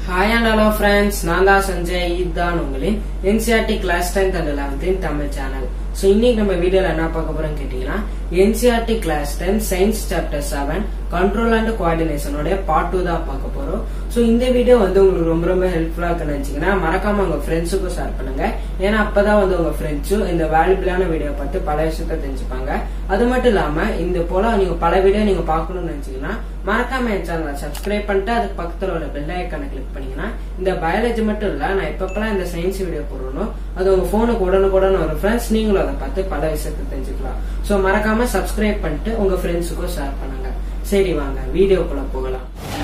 hi and hello friends நான் தான் சஞ்சய் இதுதான் உங்களின் என்சிஆர்டி கிளாஸ் டென்த் அண்ட் லெவன்த்தின் தமிழ் சேனல் ஸோ இன்னைக்கு நம்ம வீடியோல என்ன பார்க்க போறோம் கேட்டீங்கன்னா NCERT class ten science chapter seven control and கோஆர்டினேஷனோட பார்ட் டூ தான் பார்க்க போறோம் ஸோ இந்த வீடியோ வந்து உங்களுக்கு ரொம்ப ரொம்ப ஹெல்ப்ஃபுல்லா இருக்குன்னு நினைச்சீங்கன்னா மறக்காம உங்க ஃப்ரெண்ட்ஸுக்கும் ஷேர் பண்ணுங்க ஏன்னா அப்பதான் வந்து உங்க ஃப்ரெண்ட்ஸும் இந்த வேல்யூபிளான வீடியோ பார்த்து பல விஷயத்த தெரிஞ்சுப்பாங்க அது மட்டும் இல்லாம இந்த போல நீங்க பல வீடியோ நீங்க பார்க்கணும்னு நினைச்சீங்கன்னா மறக்காம என் சேனலை சப்ஸ்கிரைப் பண்ணிட்டு அதுக்கு பக்கத்துல உள்ள பெல் ஐக்கானை கிளிக் பண்ணீங்கன்னா இந்த பயாலஜி மட்டும் இல்ல நான் எப்பப்பெல்லாம் இந்த சயின்ஸ் வீடியோ போடுறோம் அது உங்க போனுக்கு உடனுக்குடன் வரும் ஃப்ரெண்ட்ஸ் நீங்களும் அதை பார்த்து பல விஷயத்தை தெரிஞ்சுக்கலாம் சோ மறக்காம சப்ஸ்கிரைப் பண்ணிட்டு உங்க ஃப்ரெண்ட்ஸுக்கும் ஷேர் பண்ணுங்க சரி வாங்க வீடியோக்குள்ள போகலாம்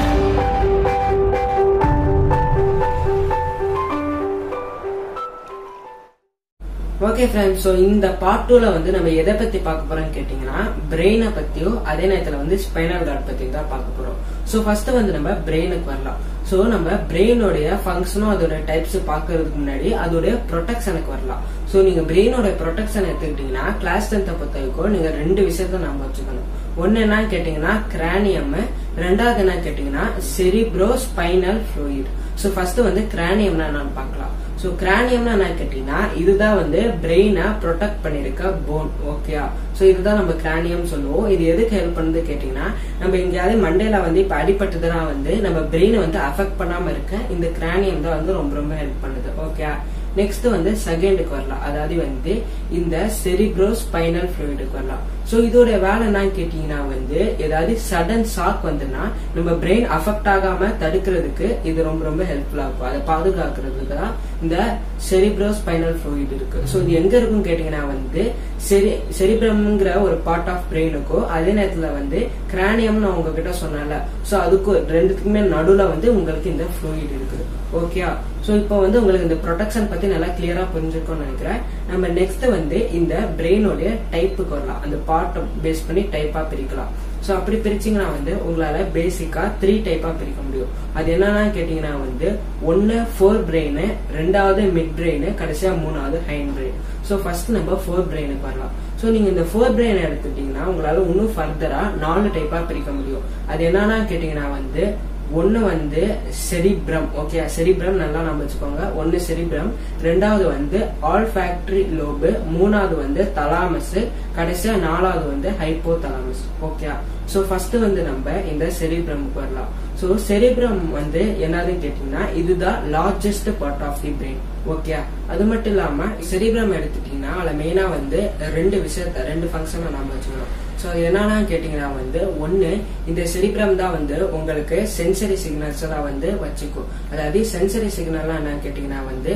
ஓகே ஃப்ரெண்ட்ஸ் ஸோ இந்த பார்ட் டூல வந்து நம்ம எதை பத்தி பார்க்க போறோம்னு கேட்டீங்கன்னா பிரெயினை பத்தியோ அதே நேரத்துல வந்து ஸ்பைனல் கார்டு பத்தி தான் பார்க்க போறோம் ஸோ ஃபர்ஸ்ட் வந்து நம்ம பிரெயினுக்கு வரலாம் ஸோ நம்ம பிரெயினோடைய ஃபங்க்ஷனும் அதோட டைப்ஸ் பார்க்கறதுக்கு முன்னாடி அதோடைய ப்ரொடெக்ஷனுக்கு வரலாம் ஸோ நீங்க பிரெயினோட ப்ரொடெக்ஷன் எடுத்துக்கிட்டீங்கன்னா கிளாஸ் டென்த்தை பொறுத்த வரைக்கும் நீங்க ரெண்டு விஷயத்த நம்ம வச்சுக்கணும் ஒன்னு என்ன கேட்டீங்கன்னா கிரானியம் ரெண்டாவது என்ன கேட்டீங்கன்னா cerebrospinal fluid so first வந்து கிரானியம்னா என்னன்னு பார்க்கலாம் ஸோ கிரானியம்னா என்ன கேட்டீங்கன்னா இதுதான் வந்து பிரெயினை ப்ரொடெக்ட் பண்ணிருக்க போன் ஓகேயா ஸோ இதுதான் நம்ம கிரானியம் சொல்லுவோம் இது எதுக்கு ஹெல்ப் பண்ணுது கேட்டீங்கன்னா நம்ம எங்கேயாவது மண்டேல வந்து இப்ப அடிபட்டதுனா வந்து நம்ம பிரெயினை வந்து அஃபெக்ட் பண்ணாம இருக்க இந்த கிரானியம் தான் வந்து ரொம்ப ரொம்ப ஹெல்ப் பண்ணுது ஓகே நெக்ஸ்ட் வந்து செகண்டுக்கு வரலாம் அதாவது வந்து இந்த செரிப்ரோ ஸ்பைனல் ஃப்ளூயிடுக்கு வரலாம் ஸோ இதோட வேலை என்னன்னு கேட்டீங்கன்னா வந்து ஏதாவது சடன் ஷாக் வந்துன்னா நம்ம பிரெயின் அஃபெக்ட் ஆகாம தடுக்கிறதுக்கு இது ரொம்ப ரொம்ப ஹெல்ப்ஃபுல்லா இருக்கும் அதை பாதுகாக்கிறதுக்கு தான் இந்த செரிப்ரோ ஸ்பைனல் ஃப்ளூயிட் இருக்கு ஸோ இது எங்க இருக்குன்னு கேட்டீங்கன்னா வந்து செரி செரிப்ரம்ங்கிற ஒரு பார்ட் ஆஃப் பிரெயினுக்கும் அதே நேரத்துல வந்து கிரானியம்னு நான் உங்ககிட்ட சொன்னேன்ல ஸோ அதுக்கும் ரெண்டுத்துக்குமே நடுவுல வந்து உங்களுக்கு இந்த ஃப்ளூயிட் இருக்குது ஓகேயா ஸோ இப்போ வந்து உங்களுக்கு இந்த ப்ரொடெக்ஷன் பத்தி நல்லா கிளியரா புரிஞ்சிருக்கும்னு நினைக்கிறேன் நம்ம நெக்ஸ்ட் வந்து இந்த பிரெயினோடைய டைப்புக்கு வரலாம் அந்த பார்ட்டை பேஸ் பண்ணி டைப்பா பிரிக்கலாம் ஸோ அப்படி பிரிச்சிங்கன்னா வந்து உங்களால பேசிக்கா த்ரீ டைப்பா பிரிக்க முடியும் அது என்னன்னா கேட்டீங்கன்னா வந்து ஒன்னு ஃபோர் பிரெயின் ரெண்டாவது மிட் பிரெயின் கடைசியா மூணாவது ஹைன் பிரெயின் ஸோ ஃபர்ஸ்ட் நம்ம ஃபோர் பிரெயினுக்கு வரலாம் ஸோ நீங்க இந்த ஃபோர் பிரெயின் எடுத்துட்டீங்கன்னா உங்களால இன்னும் ஃபர்தரா நாலு டைப்பா பிரிக்க முடியும் அது என்னன்னா கேட்டீங்கன்னா வந்து ஒன்னு வந்து செரிப்ரம் ஓகே செரிப்ரம் நல்லா நம்ம வச்சுக்கோங்க ஒன்னு செரிப்ரம் ரெண்டாவது வந்து ஆல் ஃபேக்டரி லோபு மூணாவது வந்து தலாமஸ் கடைசியா நாலாவது வந்து hypothalamus okay so first வந்து நம்ம இந்த செரிப்ரமுக்கு வரலாம் சோ செரிப்ரம் வந்து என்னதுன்னு கேட்டீங்கன்னா இதுதான் largest part of the brain okay அது மட்டும் இல்லாம செரிப்ரம் எடுத்துட்டீங்கன்னா அதுல மெயினா வந்து ரெண்டு விஷயத்த ரெண்டு ஃபங்க்ஷனை நாம வச்சுக்கணும் ஸோ என்னன்னா கேட்டீங்கன்னா வந்து ஒன்னு இந்த செரிப்ரம் தான் வந்து உங்களுக்கு சென்சரி சிக்னல்ஸ் தான் வந்து வச்சுக்கும் அதாவது சென்சரி சிக்னல்லாம் என்ன கேட்டீங்கன்னா வந்து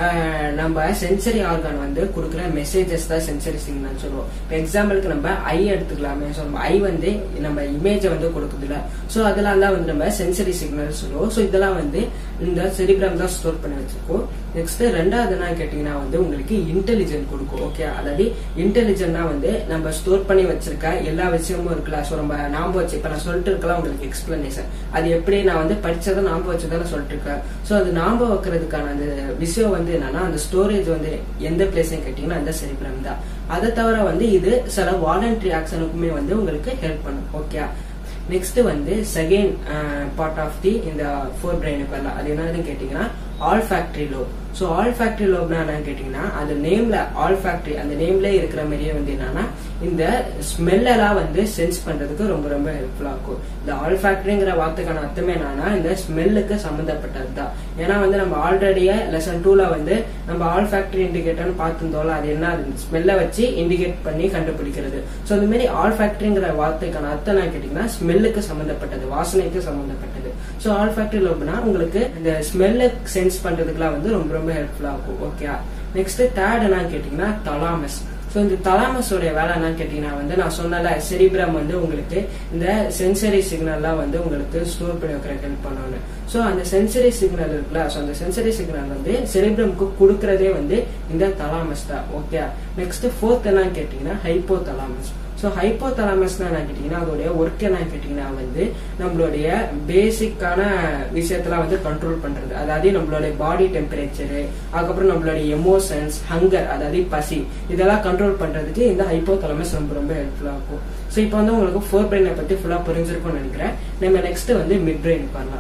நம்ம சென்சரி ஆர்கான் வந்து கொடுக்குற மெசேஜஸ் தான் சென்சரி சிக்னல் சொல்லுவோம் இப்போ எக்ஸாம்பிளுக்கு நம்ம ஐ எடுத்துக்கலாமே ஸோ ஐ வந்து நம்ம இமேஜை வந்து கொடுக்குதுல ஸோ அதெல்லாம் தான் வந்து நம்ம சென்சரி சிக்னல் சொல்லுவோம் ஸோ இதெல்லாம் வந்து இந்த செரிப்ரம் தான் ஸ்டோர் பண்ணி வச்சிருக்கோம் நெக்ஸ்ட் ரெண்டாவது என்ன கேட்டீங்கன்னா வந்து உங்களுக்கு இன்டெலிஜென்ட் கொடுக்கும் ஓகே அதாவது இன்டெலிஜென்ட்னா வந்து நம்ம ஸ்டோர் பண்ணி வச்சிருக்க எல்லா விஷயமும் இருக்குல்ல ஸோ நம்ம ஞாபகம் வச்சு இப்ப நான் சொல்லிட்டு இருக்கலாம் உங்களுக்கு எக்ஸ்பிளனேஷன் அது எப்படி நான் வந்து படிச்சதை ஞாபகம் வச்சதை சொல்லிட்டு இருக்கேன் ஸோ அது ஞாபகம் வைக்கிறதுக்கான அந்த விஷயம் வந்து என்னன்னா அந்த ஸ்டோரேஜ் வந்து எந்த பிளேஸ்ன்னு கேட்டீங்கன்னா அந்த செரிப்ரம் தான் அதை தவிர வந்து இது சில வாலண்டரி ஆக்ஷனுக்குமே வந்து உங்களுக்கு ஹெல்ப் பண்ணும் ஓகே நெக்ஸ்ட் வந்து செகண்ட் பார்ட் ஆஃப் தி இந்த ஃபோர் பிரெயினுக்கு வரலாம் அது என்னதுன்னு கேட்டீங்கன்னா olfactory lobe so olfactory லோப்னா என்னன்னு கேட்டீங்கன்னா அந்த நேம்ல ஆல் ஃபேக்டரி அந்த நேம்ல இருக்கிற மாதிரியே வந்து என்னன்னா இந்த ஸ்மெல்லாம் வந்து சென்ஸ் பண்றதுக்கு ரொம்ப ரொம்ப ஹெல்ப்ஃபுல்லா இருக்கும் இந்த ஆல் ஃபேக்டரிங்கிற வார்த்தைக்கான அர்த்தமே என்னன்னா இந்த ஸ்மெல்லுக்கு சம்பந்தப்பட்டது தான் ஏன்னா வந்து நம்ம ஆல்ரெடியே லெசன் டூல வந்து நம்ம ஆல் ஃபேக்டரி இண்டிகேட்டர்னு பார்த்துருந்தோம்ல அது என்ன அது ஸ்மெல்லை வச்சு இண்டிகேட் பண்ணி கண்டுபிடிக்கிறது ஸோ இந்த மாதிரி ஆல் ஃபேக்டரிங்கிற வார்த்தைக்கான அர்த்தம் என்ன கேட்டீங்கன்னா ஸ்மெல்லுக்கு சம்பந்தப்பட்டது வாசனைக்கு சம்பந்தப்பட்டது ஸோ ஆல் ஃபேக்டரி லோப்னா உங்களுக்கு இந்த ஸ்மெல்லை சென்ஸ் பண்றதுக்குலாம் வந்து ரொம்ப ரொம்ப ஹெல்ப்ஃபுல்லா இருக்கும் ஓகே நெக்ஸ்ட் தேர்ட் என்னன்னு கேட்டீங்கன்னா தலாமஸ் ஸோ இந்த தலாமஸோடைய வேலை என்னன்னு கேட்டீங்கன்னா வந்து நான் சொன்னல செரிப்ரம் வந்து உங்களுக்கு இந்த சென்சரி சிக்னல்லாம் வந்து உங்களுக்கு ஸ்டோர் பண்ணி வைக்கிற ஹெல்ப் பண்ணணும் ஸோ அந்த சென்சரி சிக்னல் இருக்குல்ல ஸோ அந்த சென்சரி சிக்னல் வந்து செரிப்ரம்க்கு கொடுக்கறதே வந்து இந்த தலாமஸ் தான் ஓகே நெக்ஸ்ட் ஃபோர்த் என்னன்னு கேட்டீங்கன்னா ஹைப்போ தலாமஸ் ஸோ ஹைப்போ தலாமஸ்னா என்ன கேட்டீங்கன்னா அதோடைய ஒர்க் என்ன கேட்டீங்கன்னா வந்து நம்மளுடைய பேசிக்கான விஷயத்தெல்லாம் வந்து கண்ட்ரோல் பண்றது அதாவது நம்மளுடைய பாடி டெம்பரேச்சரு அதுக்கப்புறம் நம்மளுடைய எமோஷன்ஸ் ஹங்கர் அதாவது பசி இதெல்லாம் கண்ட்ரோல் பண்றதுக்கு இந்த ஹைப்போ தலாமஸ் ரொம்ப ரொம்ப ஹெல்ப்ஃபுல்லா இருக்கும் ஸோ இப்போ வந்து உங்களுக்கு ஃபோர் பிரெயினை பத்தி ஃபுல்லா புரிஞ்சிருக்கும்னு நினைக்கிறேன் நம்ம நெக்ஸ்ட் வந்து மிட் பிரெயின் பண்ணலாம் ஸோ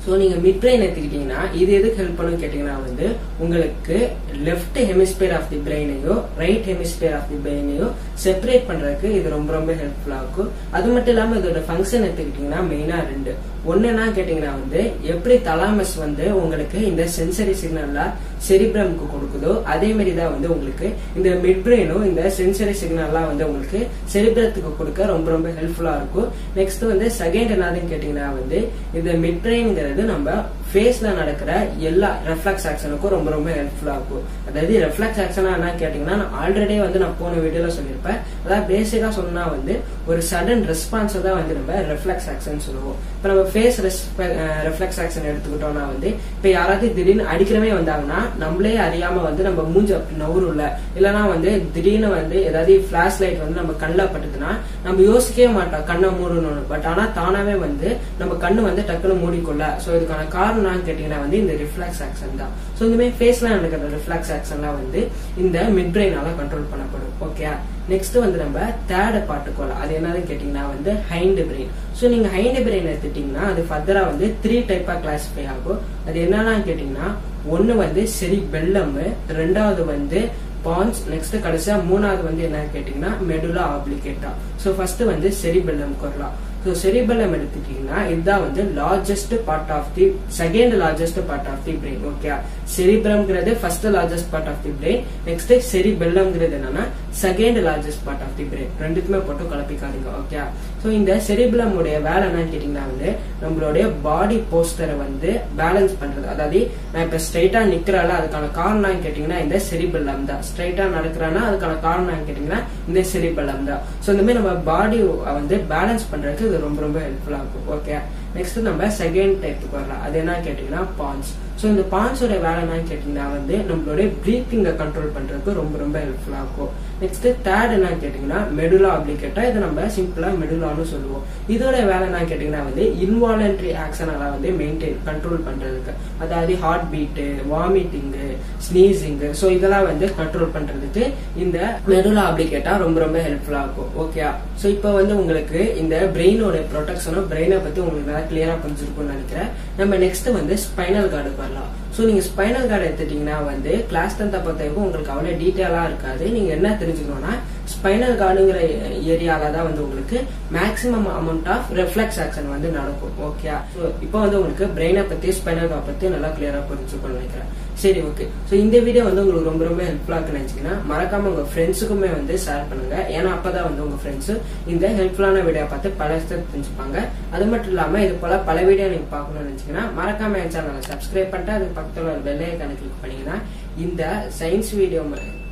ஸோ நீங்க மிட் பிரெயின் எடுத்துக்கிட்டீங்கன்னா இது எதுக்கு ஹெல்ப் பண்ணும் கேட்டீங்கன்னா வந்து உங்களுக்கு லெஃப்ட் ஹெமிஸ்பியர் ஆஃப் தி பிரெயினையோ ரைட் ஹெமிஸ்பியர் ஆஃப் தி பிரெயினையோ செப்பரேட் பண்றதுக்கு இது ரொம்ப ரொம்ப ஹெல்ப்ஃபுல்லா இருக்கும் அது மட்டும் இல்லாம இதோட ஃபங்க்ஷன் எடுத்துக்கிட்டீங்கன்னா மெயினா ரெண்டு ஒண்ணுன்னா கேட்டீங்கன்னா வந்து எப்படி தலாமஸ் வந்து உங்களுக்கு இந்த சென்சரி சிக்னல்ல செரிப்ரம்க்கு கொடுக்குதோ அதே மாதிரி தான் வந்து உங்களுக்கு இந்த மிட் பிரெயினும் இந்த சென்சரி சிக்னல்லாம் வந்து உங்களுக்கு செரிப்ரத்துக்கு கொடுக்க ரொம்ப ரொம்ப ஹெல்ப்ஃபுல்லா இருக்கும் நெக்ஸ்ட் வந்து செகண்ட் என்னதுன்னு கேட்டீங்கன்னா வந்து இந்த மிட் பிரெயின்ங்கிறது நம்ம ஃபேஸ்ல நடக்கிற எல்லா ரெஃப்ளெக்ஸ் ஆக்ஷனுக்கும் ரொம்ப ரொம்ப ஹெல்ப்ஃபுல்லா இருக்கும் அதாவது ரெஃப்ளெக்ஸ் ஆக்ஷனா என்ன கேட்டீங்கன்னா நான் ஆல்ரெடி வந்து நான் போன வீடியோல சொல்லியிருப்பேன் அதாவது பேசிக்கா சொன்னா வந்து ஒரு சடன் ரெஸ்பான்ஸ் தான் வந்து நம்ம ரெஃப்ளெக்ஸ் ஆக்ஷன் சொல்லுவோம் இப்ப நம்ம ஃபேஸ் ரெஃப்ளெக்ஸ் ஆக்ஷன் எடுத்துக்கிட்டோம்னா வந்து இப்ப யாராவது திடீர்னு அடிக்கிறமே வந்தாங்கன்னா நம்மளே அறியாம வந்து நம்ம மூஞ்ச நவுருல இல்லனா வந்து திடீர்னு வந்து ஏதாவது பிளாஷ் லைட் வந்து நம்ம கண்ணில் பட்டுதுன்னா நம்ம யோசிக்கவே மாட்டோம் கண்ணை மூடணும்னு பட் ஆனா தானாவே வந்து நம்ம கண்ணு வந்து டக்குன்னு மூடிக்கொள்ள சோ இதுக்கான காரணம் கேட்டீங்கன்னா வந்து இந்த ரிஃப்ளெக்ஸ் ஆக்ஷன் தான் சோ இந்த மாதிரி ஃபேஸ்ல நடக்கிற ரிஃப்ளெக்ஸ் ஆக்ஷன்லாம் வந்து இந்த மிட் பிரெயினால கண்ட்ரோல் பண்ணப்படும் ஓகே நெக்ஸ்ட் வந்து நம்ம தேர்ட் பார்ட்டுக்கோல அது என்னன்னு கேட்டீங்கன்னா வந்து ஹைண்ட் பிரெயின் ஸோ நீங்க ஹைண்ட் பிரெயின் எடுத்துட்டீங்கன்னா அது ஃபர்தரா வந்து த்ரீ டைப்பா கிளாசிஃபை ஆகும் அது என்னன்னா கேட்டீங்கன்னா ஒன்னு வந்து செரி பெல்லம் ரெண்டாவது வந்து பான்ஸ் நெக்ஸ்ட் கடைசியா மூணாவது வந்து என்ன கேட்டீங்கன்னா மெடுலா ஆப்ளிகேட்டா ஸோ ஃபர்ஸ்ட் வந்து செரிபெல்லம் கொரலாம் ஸோ செரிபெல்லம் எடுத்துட்டீங்கன்னா இதுதான் வந்து largest part of the second largest part of the brain okay செரிபிரம்ங்கிறது first largest part of the brain next செரிபெல்லம்ங்கிறது என்னன்னா second largest part of the brain ரெண்டுக்குமே போட்டு குழப்பிக்காதீங்க ஓகே ஸோ இந்த செரிபிளம் உடைய வேலை என்னன்னு கேட்டீங்கன்னா வந்து நம்மளுடைய பாடி போஸ்டரை வந்து பேலன்ஸ் பண்றது அதாவது நான் இப்ப ஸ்ட்ரைட்டா நிக்கிறல அதுக்கான காரணம் கேட்டீங்கன்னா இந்த செரிபெல்லம் தான் ஸ்ட்ரைட்டா நடக்கிறேன்னா அதுக்கான காரணம் கேட்டீங்கன்னா இந்த செரிபெல்லம் தான் ஸோ இந்த மாதிரி நம்ம பாடி வந்து பேலன்ஸ் பண்றதுக்கு இது ரொம்ப ரொம்ப ஹெல்ப்ஃபுல்லா இருக்கும் ஓகே நெக்ஸ்ட் நம்ம செகண்ட் டைப்புக்கு வரலாம் அது என்ன கேட்டீங்கன்னா பான்ஸ் ஸோ இந்த பான்ஸோட வேலை என்னன்னு கேட்டீங்கன்னா வந்து நம்மளுடைய பிரீத்திங்கை கண்ட்ரோல் பண்றதுக்கு ரொம்ப ரொம்ப ஹெல்ப்ஃபுல்லா இருக்கும் நெக்ஸ்ட் தேர்ட் என்ன கேட்டீங்கன்னா மெடுலா அப்ளிகேட்டா இதை நம்ம சிம்பிளா மெடுலான்னு சொல்லுவோம் இதோட வேலை என்ன கேட்டீங்கன்னா வந்து இன்வாலன்ட்ரி ஆக்ஷனால வந்து மெயின்டைன் கண்ட்ரோல் பண்றதுக்கு அதாவது heartbeat vomiting sneezing so இதெல்லாம் வந்து கண்ட்ரோல் பண்றதுக்கு இந்த மெடுலா அப்ளிகேட்டா ரொம்ப ரொம்ப ஹெல்ப்ஃபுல்லா இருக்கும் ஓகே ஸோ இப்போ வந்து உங்களுக்கு இந்த பிரெயினோட ப்ரொடெக்ஷனும் பிரெயினை பத்தி உங்களுக்கு நல்லா கிளியரா புரிஞ்சிருக்கும்னு நினைக்கிறேன் நம்ம நெக்ஸ்ட் வந்து ஸ்பைனல் கார்டுக்கு வரலாம் ஸோ நீங்க ஸ்பைனல் கார்டு எடுத்துட்டீங்கன்னா வந்து கிளாஸ் டென்த்தை பொறுத்த வரைக்கும் உங்களுக்கு அவ்வளோ டீட்டெயிலா இருக்காது நீங்க என்ன தெரிஞ்சுக்கணும்னா ஸ்பைனல் கார்டுங்கிற ஏரியால தான் வந்து உங்களுக்கு maximum amount of reflex action வந்து நடக்கும் ஓகே ஸோ இப்போ வந்து உங்களுக்கு பிரெயினை பத்தி ஸ்பைனல் கார்டு பத்தி நல்லா கிளியரா புரிஞ்சுக்கணும்னு நினைக்கிறேன் சரி ஓகே ஸோ இந்த வீடியோ வந்து உங்களுக்கு ரொம்ப ரொம்ப ஹெல்ப்ஃபுல்லா இருக்குன்னு நினைச்சீங்கன்னா மறக்காம உங்க ஃப்ரெண்ட்ஸுக்குமே வந்து ஷேர் பண்ணுங்க ஏன்னா அப்பதான் வந்து உங்க ஃப்ரெண்ட்ஸ் இந்த ஹெல்ப்ஃபுல்லான வீடியோ பார்த்து பல தெரிஞ்சுப்பாங்க அது மட்டும் இல்லாம இது போல பல வீடியோ நீங்க பார்க்கணும்னு நினைச்சீங்கன்னா மறக்காம என் சேனலை சப்ஸ்கிரைப் பண்ணிட்டு அதுக்கு பக்கத்துல ஒரு பெல் ஐக்கான கிளிக் பண்ணீங்கன்னா இந்த சயின்ஸ் வீடியோ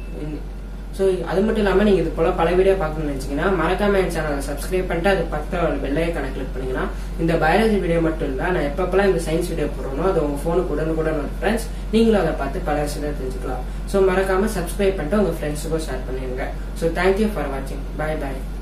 ஸோ அது மட்டும் இல்லாமல் நீங்கள் இது போல பல வீடியோ பார்க்கணும்னு நினச்சிங்கன்னா மறக்காம என் சேனலை சப்ஸ்கிரைப் பண்ணிட்டு அது பக்கத்தில் ஒரு பெல்லைக்கான கிளிக் பண்ணீங்கன்னா இந்த பயாலஜி வீடியோ மட்டும் இல்லை நான் எப்பப்பெல்லாம் இந்த சயின்ஸ் வீடியோ போடுறோமோ அது உங்கள் ஃபோனுக்கு உடனுக்குடன் வரும் ஃப்ரெண்ட்ஸ் நீங்களும் அதை பார்த்து பல விஷயத்தை தெரிஞ்சுக்கலாம் ஸோ மறக்காம சப்ஸ்கிரைப் பண்ணிட்டு உங்கள் ஃப்ரெண்ட்ஸுக்கும் ஷேர் பண்ணிடுங்க ஸோ தேங்க்யூ ஃபார் வாட்சிங் பாய் பாய்